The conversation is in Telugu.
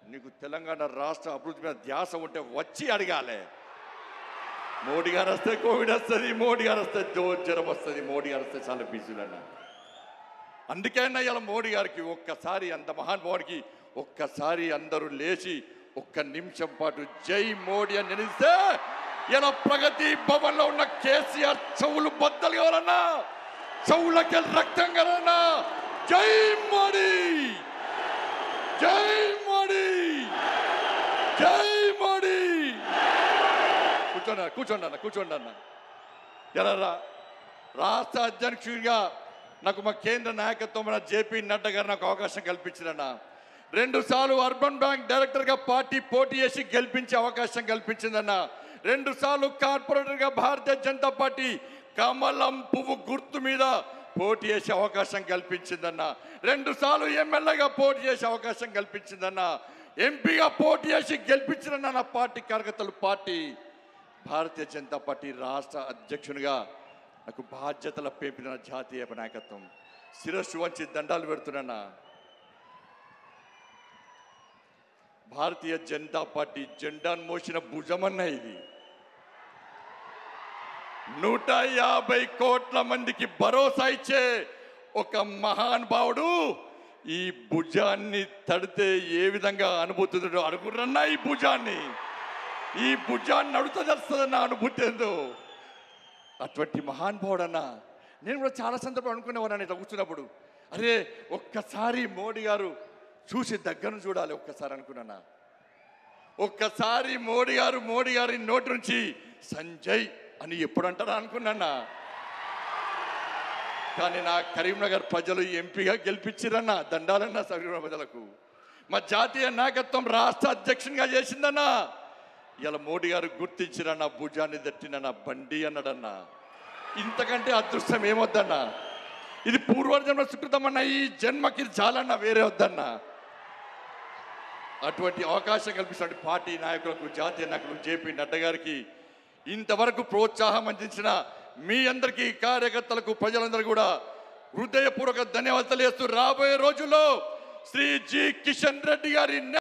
నీకు తెలంగాణ రాష్ట్ర అభివృద్ధి మీద ధ్యాస ఉంటే వచ్చి అడగాలి మోడీ గారు వస్తే కోవిడ్ వస్తుంది మోడీ గారు వస్తే జో జ్వరం వస్తుంది మోడీ గారు వస్తే చాలా బిజీలు అన్న అందుకే అన్న ఇలా మోడీ గారికి ఒక్కసారి అంత మహానుభావుడికి ఒక్కసారి అందరూ లేచి ఒక్క నిమిషం పాటు జై మోడీ అని నిలిస్తే ఇలా ప్రగతి భవన్ లో ఉన్న కేసీఆర్ చెవులు బద్దలు కావాలన్నా చెవులకి రక్తం కావాలన్నా జై మోడీ జై మోడీ జై మోడీ కూర్చోండి అన్న, కూర్చోండి అన్న కూర్చోండి అన్న ఎలా రా- రాష్ట్ర అధ్యక్షుడిగా నాకు మా కేంద్ర నాయకత్వం జేపీ నడ్డా గారు నాకు అవకాశం కల్పించారన్న రెండు సార్లు అర్బన్ బ్యాంక్ డైరెక్టర్గా పార్టీ పోటీ చేసి గెలిపించే అవకాశం కల్పించిందన్న రెండు సార్లు కార్పొరేటర్గా భారతీయ జనతా పార్టీ కమలం పువ్వు గుర్తు మీద పోటీ చేసే అవకాశం కల్పించిందన్న రెండు సార్లు ఎమ్మెల్యేగా పోటీ చేసే అవకాశం కల్పించిందన్న ఎంపీగా పోటీ చేసి గెలిపించిన నా పార్టీ కార్యకర్తలు పార్టీ భారతీయ జనతా పార్టీ రాష్ట్ర అధ్యక్షునిగా నాకు బాధ్యతల పేపిన జాతీయ నాయకత్వం శిరస్సు వంచి దండాలు పెడుతున్నా భారతీయ జనతా పార్టీ జెండాను మోసిన భుజమన్న ఇది నూట యాభై కోట్ల మందికి భరోసా ఇచ్చే ఒక మహానుభావుడు ఈ భుజాన్ని తడితే ఏ విధంగా అనుభూతుందో అడుగురన్నా ఈ భుజాన్ని ఈ భుజాన్ని నడుత చేస్తుందన్న అనుభూతి ఏందో అటువంటి మహానుభావుడన్న నేను కూడా చాలా సందర్భం అనుకునేవాడిని ఇట్లా కూర్చున్నప్పుడు అరే ఒక్కసారి మోడీ గారు చూసి దగ్గర చూడాలి ఒక్కసారి అనుకున్నానా ఒక్కసారి మోడీ గారు మోడీ గారి నోటి నుంచి సంజయ్ అని ఎప్పుడు అంటారా అనుకున్నానా కానీ నా కరీంనగర్ ప్రజలు ఎంపీగా గెలిపించిరన్న దండాలన్న కరీంనగర్ ప్రజలకు మా జాతీయ నాయకత్వం రాష్ట్ర అధ్యక్షునిగా చేసిందన్నా ఇలా మోడీ గారు గుర్తించిరన్న భుజాన్ని తట్టినన్న బండి అన్నాడన్నా ఇంతకంటే అదృష్టం ఏమొద్దన్నా ఇది పూర్వజన్మ సుకృతమన్న ఈ జన్మకి చాలన్న వేరే వద్దన్నా అటువంటి అవకాశం కల్పిస్తున్న పార్టీ నాయకులకు జాతీయ నాయకులకు జేపీ నడ్డా గారికి ఇంతవరకు ప్రోత్సాహం అందించిన మీ అందరికీ కార్యకర్తలకు ప్రజలందరూ కూడా హృదయపూర్వక ధన్యవాదాలు తెలియజేస్తూ రాబోయే రోజుల్లో శ్రీ జి కిషన్ రెడ్డి గారి